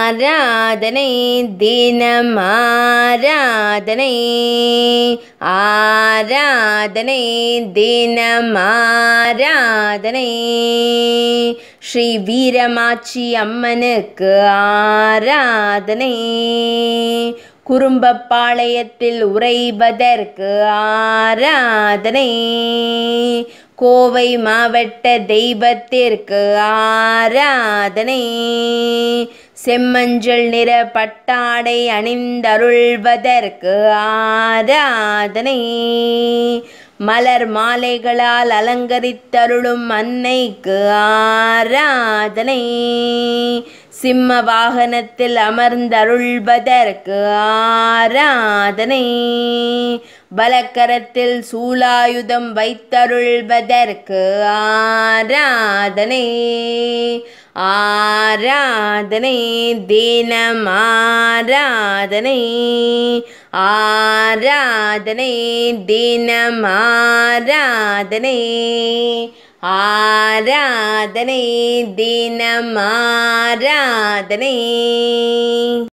ஆராதனை தினம் ஆராதனை ஆராதனை தினம் ஆராதனை ஸ்ரீ வீரமாச்சி அம்மனுக்கு ஆராதனை குறும்பப்பாளையத்தில் உறைவதற்கு ஆராதனை கோவை மாவட்ட தெய்வத்திற்கு ஆராதனை செம்மஞ்சள் நிற பட்டாடை அணிந்தருள்வதற்கு ஆராதனை மலர் மாலைகளால் அலங்கரித்தருளும் அன்னைக்கு ஆராதனை சிம்ம வாகனத்தில் அமர்ந்தருள்வதற்கு ஆராதனை பலக்கரத்தில் சூலாயுதம் வைத்தருள்வதற்கு ஆராதனை ஆராதனை தினம் ஆராதனை ஆராதனை தினம் ஆராதனை ஆராதனை தினம் ஆராதனை